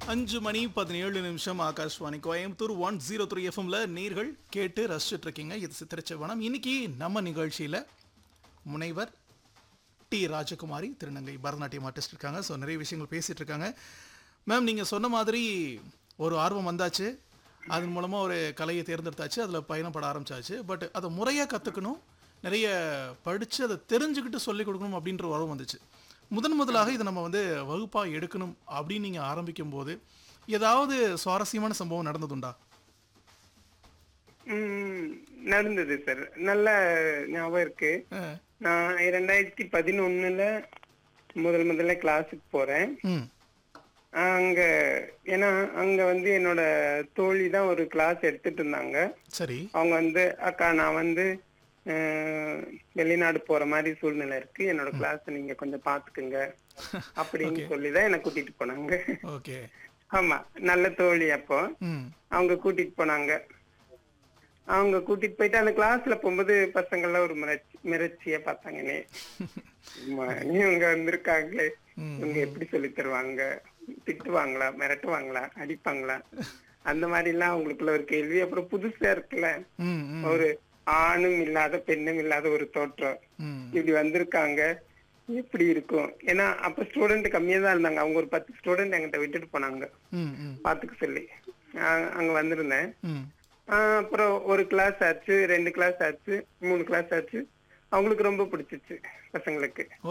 அஞ்சு மணி பதினேழு நிமிஷம் Akashvani Coimbatore one zero three எஃப்எம்ல நீர்கள் கேட்டு ரசிச்சுட்டு இருக்கீங்க இது சித்திரச்சவனம் இன்னைக்கு நம்ம நிகழ்ச்சியில முனைவர் டி ராஜகுமாரி திருநங்கை பரதநாட்டியம் ஆர்டிஸ்ட் இருக்காங்க ஸோ நிறைய விஷயங்கள் பேசிட்டு இருக்காங்க மேம் நீங்கள் சொன்ன மாதிரி ஒரு ஆர்வம் வந்தாச்சு அதன் மூலமாக ஒரு கலையை தேர்ந்தெடுத்தாச்சு அதில் பயணப்பட ஆரம்பிச்சாச்சு பட் அதை முறையாக கற்றுக்கணும் நிறைய படித்து அதை தெரிஞ்சுக்கிட்டு சொல்லிக் கொடுக்கணும் அப்படின்ற ஒரு ஆர்வம் வந்துச்சு முதன் முதலாக இதை நம்ம வந்து வகுப்பாக எடுக்கணும் அப்படின்னு நீங்கள் ஆரம்பிக்கும் போது ஏதாவது சுவாரஸ்யமான சம்பவம் நடந்ததுண்டா ம், நடந்தது சார் நல்ல ஞாபகம் இருக்கு அஹ், நான் இரண்டாயிரத்தி பதினொன்னுல முதல் முதல்ல கிளாஸுக்கு போறேன் ம் அங்க ஏன்னா அங்க வந்து என்னோட தோழி தான் ஒரு கிளாஸ் எடுத்துட்டு இருந்தாங்க சரி அவங்க வந்து அக்கா நான் வந்து அஹ், வெளிநாடு போற மாதிரி சூழ்நிலை இருக்கு என்னோட கிளாஸ் நீங்க கொஞ்சம் பாத்துக்குங்க அப்படின்னு சொல்லி தான் என்னை கூட்டிட்டு போனாங்க ஓகே ஆமா நல்ல தோழி அப்போ ம் அவங்க கூட்டிட்டு போனாங்க அவங்க கூட்டிட்டு போயிட்டு அந்த கிளாஸ்ல போகும்போது பசங்கள்லாம் ஒரு மிரட்சி மிரட்சிய பார்த்தாங்க என்னைய. அம்மா, இவங்க வந்திருக்காங்களே இவங்க எப்படி சொல்லி தருவாங்க திட்டுவாங்களா மிரட்டுவாங்களா அடிப்பாங்களா அந்த மாதிரி எல்லாம் அவங்களுக்குள்ள ஒரு கேள்வி அப்புறம் புதுசா இருக்குல்ல ம் ம் ஒரு ஆணும் இல்லாத பெண்ணும் இல்லாத ஒரு தோற்றம் ம் இப்படி வந்திருக்காங்க எப்படி இருக்கும் ஏன்னா அப்ப ஸ்டூடெண்ட் கம்மியா தான் இருந்தாங்க அவங்க ஒரு பத்து ஸ்டூடெண்ட் என்கிட்ட விட்டுட்டு போனாங்க ம் ம் பாத்துக்க சொல்லி அ- அங்க வந்திருந்தேன் ம் ஆஹ் அப்புறம் ஒரு கிளாஸ் ஆச்சு ரெண்டு கிளாஸ் ஆச்சு மூணு கிளாஸ் ஆச்சு அவங்களுக்கு ரொம்ப பிடிச்சிச்சு பசங்களுக்கு ஓ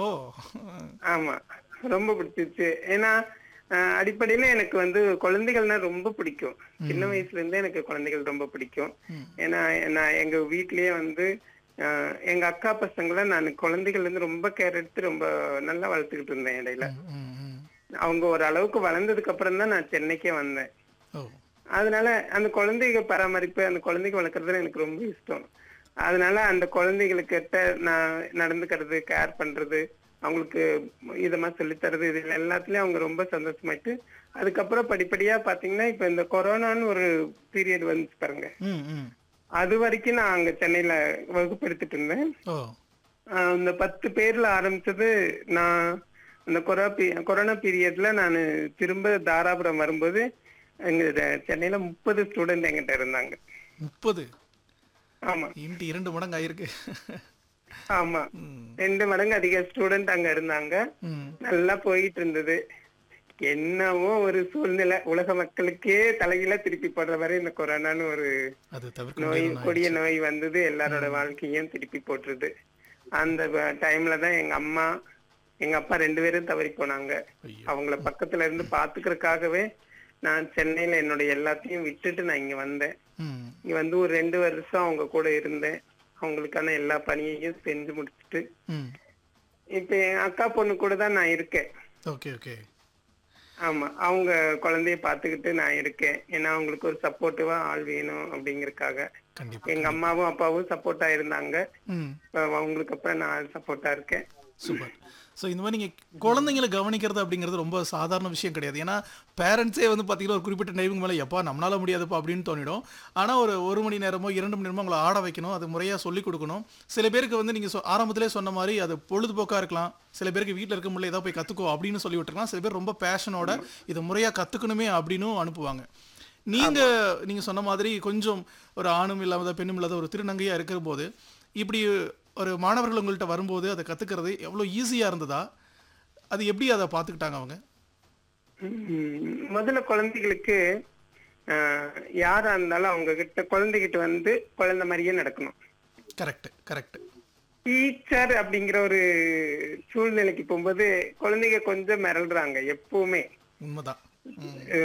ஆமா ரொம்ப பிடிச்சிச்சு ஏன்னா ஆஹ் அடிப்படையில எனக்கு வந்து குழந்தைகள்னா ரொம்ப பிடிக்கும் சின்ன வயசுல இருந்தே எனக்கு குழந்தைகள் ரொம்ப பிடிக்கும் ஏன்னா நான் எங்க வீட்லயே வந்து ஆஹ் எங்க அக்கா பசங்களை நான் குழந்தைகள் இருந்து ரொம்ப கேர் எடுத்து ரொம்ப நல்லா வளர்த்துக்கிட்டு இருந்தேன் இடையில ம் ம் அவங்க ஒரு அளவுக்கு வளர்ந்ததுக்கு அப்புறம் தான் நான் சென்னைக்கே வந்தேன் ஓ அதனால அந்த குழந்தைங்க பராமரிப்பு அந்த குழந்தைங்க வளர்க்கறதுல எனக்கு ரொம்ப இஷ்டம் அதனால அந்த குழந்தைகளுக்கிட்ட நான் நடந்துக்கிறது கேர் பண்றது அவங்களுக்கு இதமா சொல்லித் தர்றது இது எல்லாத்துலயும் அவங்க ரொம்ப சந்தோஷமாயிட்டு அதுக்கப்புறம் படிப்படியா பாத்தீங்கன்னா இப்ப இந்த கொரோனான்னு ஒரு பீரியட் வந்துச்சு பாருங்க ம் ம் அது வரைக்கும் நான் அங்க சென்னையில வகுப்பு எடுத்துட்டு இருந்தேன் ஓ ஆஹ் அந்த பத்து பேர்ல ஆரம்பிச்சது நான் அந்த கொரோனா பீ- கொரோனா பீரியட்ல நான் திரும்ப தாராபுரம் வரும்போது எங்க இத- சென்னையில முப்பது ஸ்டூடெண்ட் எங்கிட்ட இருந்தாங்க முப்பது ஆமா இன்ட்டு இரண்டு மடங்கு ஆயிருக்கு ஆமா ம் ரெண்டு மடங்கு அதிக ஸ்டூடெண்ட் அங்க இருந்தாங்க ம் நல்லா போயிட்டு இருந்தது என்னவோ ஒரு சூழ்நிலை உலக மக்களுக்கே தலையில திருப்பி போடுற வரை இந்த கொரோனான்னு ஒரு அது தவிர்க்க நோய் முடியாத ஒண்ணு கொடிய நோய் வந்தது எல்லாரோட வாழ்க்கையும் திருப்பி போட்டுருது அந்த டைம்ல தான் எங்க அம்மா எங்க அப்பா ரெண்டு பேரும் தவறி போனாங்க ஐயோ. அவங்கள பக்கத்துல இருந்து பாத்துக்கிறதுக்காகவே நான் சென்னையில என்னோட எல்லாத்தையும் விட்டுட்டு நான் இங்க வந்தேன் ம் இங்க வந்து ஒரு ரெண்டு வருஷம் அவங்க கூட இருந்தேன் அவங்களுக்கான எல்லா பணியையும் செஞ்சு முடிச்சுட்டு ம் இப்ப என் அக்கா பொண்ணு கூட தான் நான் இருக்கேன் ஓகே ஓகே ஆமா அவங்க குழந்தைய பாத்துக்கிட்டு நான் இருக்கேன் ஏன்னா அவங்களுக்கு ஒரு சப்போர்ட்டிவா ஆள் வேணும் அப்படிங்கறக்காக கண்டிப்பா எங்க அம்மாவும் அப்பாவும் சப்போர்ட்டா இருந்தாங்க ம் இப்ப அவங்களுக்கு அப்புறம் நான் சப்போர்ட்டா இருக்கேன் சூப்பர் ஸோ இந்த மாதிரி நீங்கள் குழந்தைங்களை கவனிக்கிறது அப்படிங்கிறது ரொம்ப சாதாரண விஷயம் கிடையாது ஏன்னா பேரண்ட்ஸே வந்து பார்த்தீங்கன்னா ஒரு குறிப்பிட்ட டைமுக்கு மேலே எப்பா நம்மளால முடியாதுப்பா அப்படின்னு தோணிடும் ஆனால் ஒரு ஒரு மணி நேரமோ இரண்டு மணி நேரமோ அவங்களை ஆட வைக்கணும் அது முறையாக சொல்லிக் கொடுக்கணும் சில பேருக்கு வந்து நீங்கள் ஆரம்பத்திலே சொன்ன மாதிரி அது பொழுதுபோக்காக இருக்கலாம் சில பேருக்கு வீட்டில் இருக்க முடியல ஏதாவது போய் கற்றுக்கோ அப்படின்னு சொல்லி விட்டுருக்கலாம் சில பேர் ரொம்ப பேஷனோட இதை முறையாக கற்றுக்கணுமே அப்படின்னும் அனுப்புவாங்க நீங்க நீங்க சொன்ன மாதிரி கொஞ்சம் ஒரு ஆணும் இல்லாத பெண்ணும் இல்லாத ஒரு திருநங்கையா இருக்கிற போது இப்படி ஒரு மாணவர்கள் உங்கள்கிட்ட வரும்போது அதை கத்துக்கிறது எவ்வளவு ஈஸியா இருந்ததா அது எப்படி அதை பார்த்துக்கிட்டாங்க அவங்க உம் முதல்ல குழந்தைகளுக்கு ஆஹ், யாரா இருந்தாலும் அவங்க கிட்ட குழந்தைகிட்ட வந்து குழந்தை மாதிரியே நடக்கணும் கரெக்ட் கரெக்ட் டீச்சர் அப்படிங்கிற ஒரு சூழ்நிலைக்கு போகும்போது குழந்தைங்க கொஞ்சம் மிரள்றாங்க எப்பவுமே உண்மைதான் ம்.